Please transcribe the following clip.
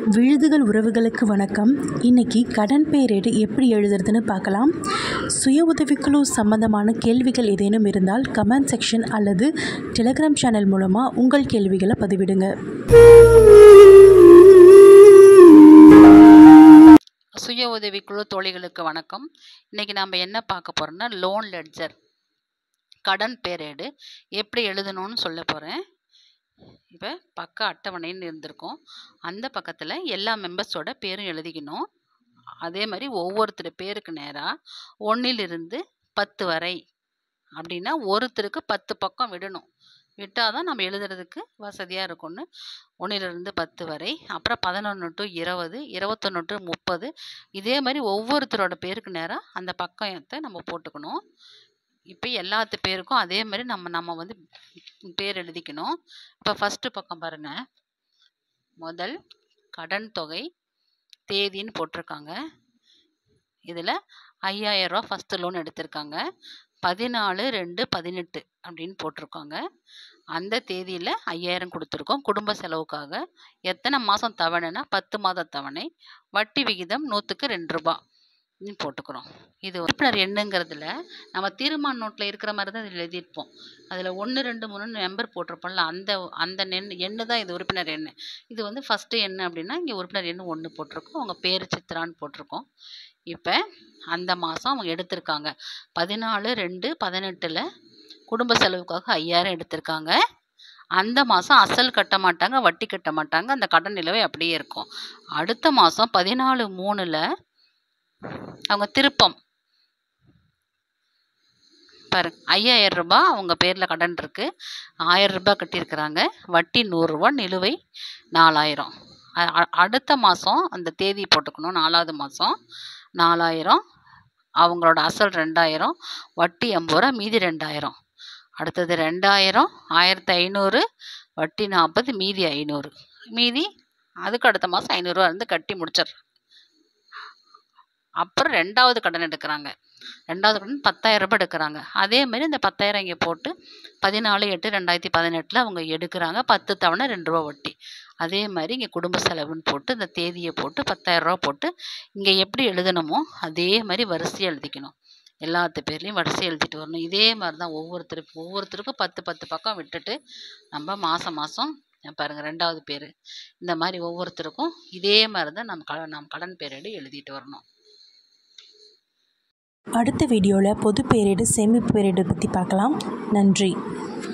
விழுதுகள் உறவுகளுக்கு வணக்கம் இன்னைக்கு கடன் பேரேடு எப்படி எழுதுறதுன்னு பார்க்கலாம் சுய உதவிக்குழு சம்பந்தமான கேள்விகள் ஏதேனும் இருந்தால் கமெண்ட் செக்ஷன் அல்லது டெலிகிராம் சேனல் மூலமாக உங்கள் கேள்விகளை பதிவிடுங்க சுய உதவிக்குழு தோழிகளுக்கு வணக்கம் இன்னைக்கு நம்ம என்ன பார்க்க போறோம்னா லோன் லெட்ஜர் கடன் பேரேடு எப்படி எழுதணும்னு சொல்ல போகிறேன் இப்போ பக்க அட்டவணைன்னு இருந்திருக்கும் அந்த பக்கத்தில் எல்லா மெம்பர்ஸோட பேரும் எழுதிக்கணும் அதே மாதிரி ஒவ்வொருத்தர் பேருக்கு நேராக ஒன்றிலிருந்து பத்து வரை அப்படின்னா ஒருத்தருக்கு பத்து பக்கம் விடணும் விட்டால் தான் நம்ம எழுதுறதுக்கு வசதியாக இருக்கும்னு ஒன்றிலிருந்து பத்து வரை அப்புறம் பதினொன்று டு இருபது இருபத்தொன்று டு முப்பது இதே மாதிரி ஒவ்வொருத்தரோட பேருக்கு நேராக அந்த பக்கத்தை நம்ம போட்டுக்கணும் இப்போ எல்லாத்து பேருக்கும் அதே மாதிரி நம்ம நம்ம வந்து பேர் எழுதிக்கணும் இப்போ ஃபஸ்ட்டு பக்கம் பாருங்க முதல் கடன் தொகை தேதின்னு போட்டிருக்காங்க இதில் ஐயாயிரரூவா ஃபஸ்ட்டு லோன் எடுத்திருக்காங்க பதினாலு ரெண்டு பதினெட்டு அப்படின்னு போட்டிருக்காங்க அந்த தேதியில் ஐயாயிரம் கொடுத்துருக்கோம் குடும்ப செலவுக்காக எத்தனை மாதம் தவணைனா பத்து மாத தவணை வட்டி விகிதம் நூற்றுக்கு ரெண்டு ரூபா ன்னு போட்டுக்கிறோம் இது உறுப்பினர் எண்ணுங்கிறதுல நம்ம தீர்மான நோட்டில் இருக்கிற மாதிரி தான் இதில் எழுதியிருப்போம் அதில் ஒன்று ரெண்டு மூணு நம்பர் போட்டிருப்போம்ல அந்த அந்த எண் எண்ணு தான் இது உறுப்பினர் எண் இது வந்து ஃபஸ்ட்டு எண் அப்படின்னா இங்கே உறுப்பினர் எண் ஒன்று போட்டிருக்கோம் அவங்க பேர் சித்ரான்னு போட்டிருக்கோம் இப்போ அந்த மாதம் அவங்க எடுத்திருக்காங்க பதினாலு ரெண்டு பதினெட்டில் குடும்ப செலவுக்காக ஐயாயிரம் எடுத்திருக்காங்க அந்த மாதம் அசல் கட்ட மாட்டாங்க வட்டி கட்ட மாட்டாங்க அந்த கடன் நிலவை அப்படியே இருக்கும் அடுத்த மாதம் பதினாலு மூணில் அவங்க திருப்பம் பாருங்க ஐயாயிரம் ரூபாய் அவங்க பேரில் கடன் இருக்கு ஆயிரம் ரூபாய் கட்டியிருக்கிறாங்க வட்டி நூறுரூவா நிலுவை நாலாயிரம் அ- அ- அடுத்த மாதம் அந்த தேதி போட்டுக்கணும் நாலாவது மாதம் நாலாயிரம் அவங்களோட அசல் ரெண்டாயிரம் வட்டி எண்பது ரூபா மீதி ரெண்டாயிரம் அடுத்தது ரெண்டாயிரம் ஆயிரத்தி ஐநூறு வட்டி நாற்பது மீதி ஐநூறு மீதி அதுக்கு அடுத்த மாதம் ஐநூறுரூவா இருந்து கட்டி முடிச்சிடுறாங்க அப்புறம் ரெண்டாவது கடன் எடுக்கிறாங்க ரெண்டாவது கடன் பத்தாயிரம் ரூபாய் எடுக்கிறாங்க அதே மாதிரி இந்த பத்தாயிரம் இங்கே போட்டு பதினாலு எட்டு ரெண்டாயிரத்தி பதினெட்டில் அவங்க எடுக்கிறாங்க பத்து தவணை ரெண்டு ரூபா வட்டி அதே மாதிரி இங்கே குடும்ப செலவுன்னு போட்டு இந்த தேதியை போட்டு பத்தாயிரம் ரூபா போட்டு இங்கே எப்படி எழுதணுமோ அதே மாதிரி வரிசையாக எழுதிக்கணும் எல்லாத்து பேர்லேயும் வரிசை எழுதிட்டு வரணும் இதே மாதிரி தான் ஒவ்வொருத்தருக்கும் ஒவ்வொருத்தருக்கும் பத்து பத்து பக்கம் விட்டுட்டு நம்ம மாதம் மாதம் பாருங்கள் ரெண்டாவது பேர் இந்த மாதிரி ஒவ்வொருத்தருக்கும் இதே மாதிரி தான் நம்ம க நம்ம கடன் பேரேடு எழுதிட்டு வரணும் அடுத்த வீடியோவில் பொது பேரேடு சேமிப்பு பேரேடு பற்றி பார்க்கலாம் நன்றி